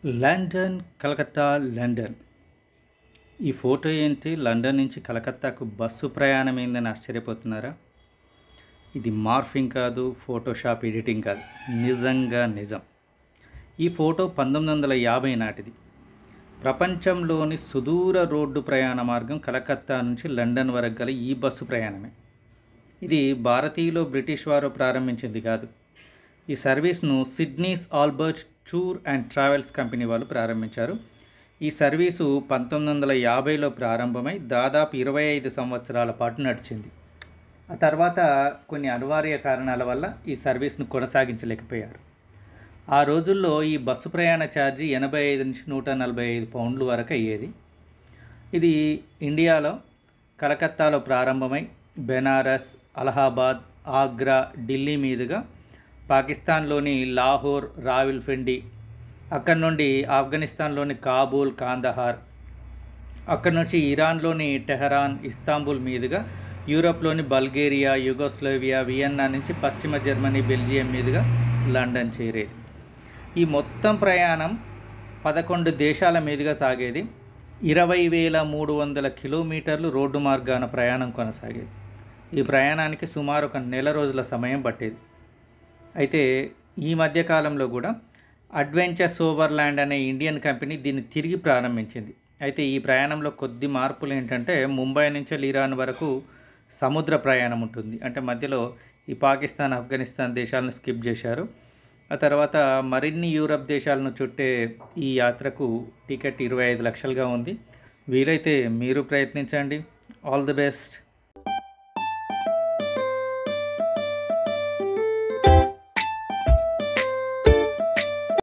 London Calcutta London ఈ photo ఏంటి London నుంచి కలకత్తాకు బస్సు ప్రయాణం ఏందని ఆశ్చర్యపోతున్నారా ఇది మార్ఫింగ్ కాదు ఫోటోషాప్ ఎడిటింగ్ కాదు నిజంగా నిజం ఈ ఫోటో పంతొమ్మిది వందల యాభై నాటిది ప్రపంచంలోని సుదూర రోడ్డు ప్రయాణ మార్గం కలకత్తా నుంచి లండన్ వరకు గల ఈ బస్సు ప్రయాణమే ఇది భారతీయులు బ్రిటిష్ వారు ప్రారంభించింది కాదు ఈ సర్వీస్ను Sydney's Albert tour and travels company వాళ్ళు ప్రారంభించారు ఈ సర్వీసు పంతొమ్మిది వందల యాభైలో ప్రారంభమై దాదాపు ఇరవై ఐదు సంవత్సరాల పాటు నడిచింది ఆ తర్వాత కొన్ని అనివార్య కారణాల వల్ల ఈ సర్వీస్ను కొనసాగించలేకపోయారు ఆ రోజుల్లో ఈ బస్సు ప్రయాణ ఛార్జీ ఎనభై ఐదు నుంచి నూట నలభై ఐదు పౌండ్లు వరకు అయ్యేది ఇది ఇండియాలో కలకత్తాలో ప్రారంభమై బెనారస్ అలహాబాద్ ఆగ్రా ఢిల్లీ మీదుగా పాకిస్తాన్లోని లాహోర్ రావిల్ఫిండి అక్కడి నుండి ఆఫ్ఘనిస్తాన్లోని కాబూల్ కాందహార్ అక్కడి నుంచి ఇరాన్లోని టెహరాన్ ఇస్తాంబుల్ మీదుగా యూరోప్లోని బల్గేరియా యుగోస్లోవియా వియన్నా నుంచి పశ్చిమ జర్మనీ బెల్జియం మీదుగా లండన్ చేరేది ఈ మొత్తం ప్రయాణం పదకొండు దేశాల మీదుగా సాగేది ఇరవై వేల మూడు వందల కిలోమీటర్లు రోడ్డు మార్గాన ప్రయాణం కొనసాగేది ఈ ప్రయాణానికి సుమారు ఒక నెల రోజుల సమయం పట్టేది అయితే ఈ మధ్య కాలంలో కూడా అడ్వెంచర్స్ ఓవర్ల్యాండ్ అనే ఇండియన్ కంపెనీ దీన్ని తిరిగి ప్రారంభించింది అయితే ఈ ప్రయాణంలో కొద్ది మార్పులు ఏంటంటే ముంబై నుంచి ఇరాన్ వరకు సముద్ర ప్రయాణం ఉంటుంది అంటే మధ్యలో ఈ పాకిస్తాన్ ఆఫ్ఘనిస్తాన్ దేశాలను స్కిప్ చేశారు ఆ తర్వాత మరిన్ని యూరప్ దేశాలను చుట్టే ఈ యాత్రకు టికెట్ ఇరవై ఐదు లక్షలుగా ఉంది వీలైతే మీరు ప్రయత్నించండి ఆల్ ది బెస్ట్